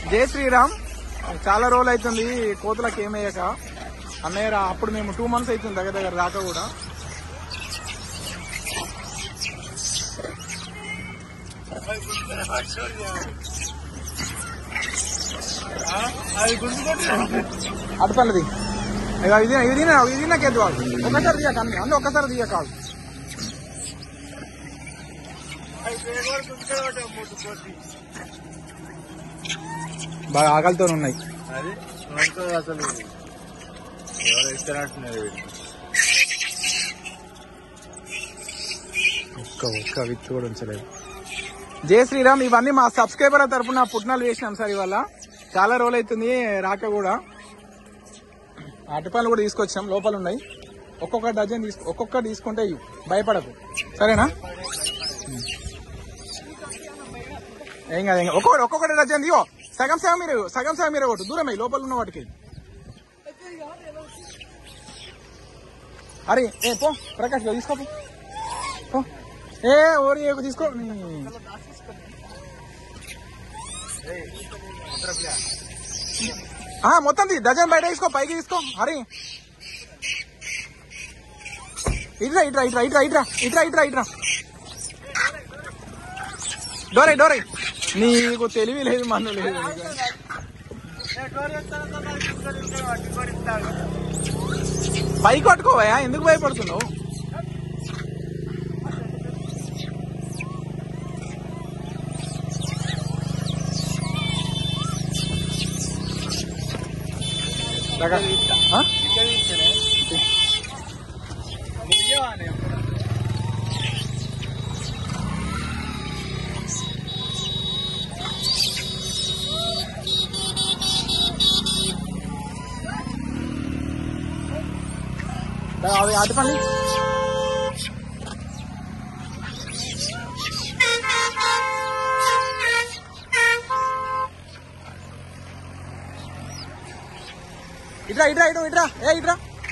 జై శ్రీరామ్ చాలా రోజులు అవుతుంది కోతులకు ఏమయ్యాక అన్నయ్య రా అప్పుడు మేము టూ మంత్స్ అవుతుంది దగ్గర దగ్గర రాక కూడా అది గుర్తుకొట్టి అటు పనులది ఇక ఇది ఇది నా- ఇది నాకు ఎద్దు కాదు ఒకసారి తీయక అన్ని అన్ని ఒక్కసారి తీయక కాదు అది పేగోడు గుర్తుకొట్టి ముట్టుకోటి బాగా ఆకలితో ఉన్నాయి అది మనకు అసలు ఎవరు ఇస్తారంటున్నారు వీళ్ళు ఒక్క ఒక్క విత్ కూడా ఉంచలేదు జై శ్రీరామ్ ఇవన్నీ మా సబ్స్క్రైబర్ తరపున పుట్నాలు వేసినాం సార్ ఇవాళ చాలా రోజులు అవుతుంది రాక కూడా అటుపాలు కూడా తీసుకొచ్చాం లోపల ఉన్నాయి ఒక్కొక్క డజన్ తీసు ఒక్కొక్క తీసుకుంటే ఇవ్వు. భయపడకు సరేనా ఏం కాదు ఏం కాదు. ఒక్కొక్కటి ఒక్కొక్కటి డజన్ ఇవో సగం సగం మీరు సగం సగం మీరు కొట్టు దూరం అయ్యి లోపల ఉన్న వాటికి అరే ఏ పో ప్రకాష్ గా తీసుకో పో. పో ఏ ఓరి ఏకు తీసుకో నీ- ఆ, మొత్తం తీ డజన్ బయట తీసుకో పైకి తీసుకో అరే ఇట్రా ఇట్రా ఇట్రా ఇట్రా ఇట్రా ఇట్రా ఇట్రా ఇట్రా డోరే డోరే నీకు తెలివి లేదు మన్ను లేదు నీకు. పైకి పట్టుకోవయా ఎందుకు భయపడుతున్నావు రకా- ఆ? దా, అవి అటు పని ఇట్రా ఇట్రా ఇటు ఇట్రా ఏ ఇట్రా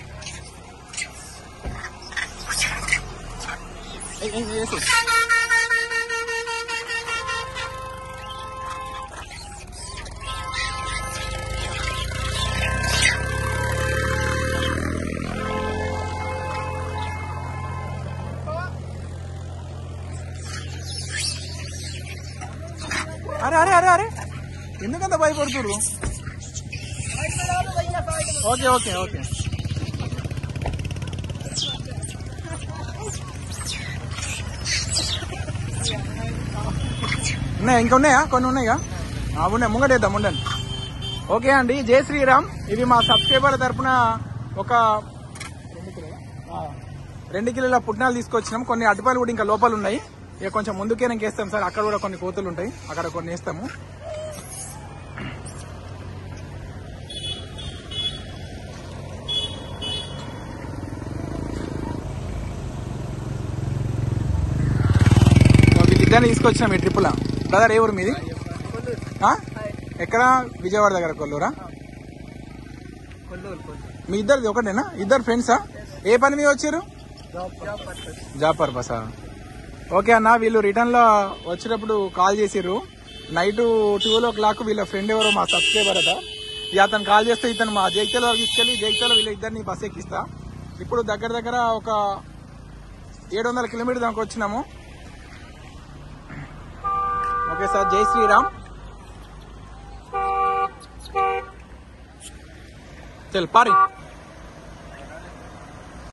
ఏయ్, ఏయ్, వేసు. అరే అరే అరే అరే ఎందుకంత భయపడుతురు ఓకే ఓకే ఓకే ఉన్నాయా ఇంకా ఉన్నాయా కొన్ని ఉన్నాయా ఆ, ఉన్నాయి ముంగటేద్దాం ఉండండి ఓకే అండి జై శ్రీరామ్ ఇవి మా సబ్స్క్రైబర్ తరపున ఒక రెండు కిలోలా? ఆ, రెండు కిలోల పుట్నాలు తీసుకొచ్చినాం కొన్ని అటుపాలు కూడా ఇంకా లోపల ఉన్నాయి ఇక కొంచెం ముందుకే నేను వేస్తాం సార్ అక్కడ కూడా కొన్ని కోతులు ఉంటాయి అక్కడ కొన్ని వేస్తాము వీళ్ళిద్దరిని తీసుకొచ్చినాం ఈ ట్రిప్పుల బ్రదర్ ఏ ఊరు మీది ఆ? ఎక్కడ విజయవాడ దగ్గర కొల్లూరా మీ ఇద్దరిది ఒకటేనా ఇద్దరు ఫ్రెండ్సా ఏ పని మీద వచ్చారు జాబ్ పర్పసా ఓకే అన్న వీళ్ళు రిటర్న్ లో వచ్చినప్పుడు కాల్ చేసిర్రు నైట్ ట్వెల్వ్ ఓ క్లాక్ వీళ్ళ ఫ్రెండ్ ఎవరో మా సబ్స్క్రైబర్ అట ఇక అతను కాల్ చేస్తే ఇతను మా జైత్యాల వరకు తీసుకెళ్లి జైత్యాల వీళ్ళ ఇద్దరిని బస్ ఎక్కిస్తా ఇప్పుడు దగ్గర దగ్గర ఒక ఏడు వందల కిలోమీటర్ దాకా వచ్చినాము ఓకే సార్ జై శ్రీరామ్ చల్ పారి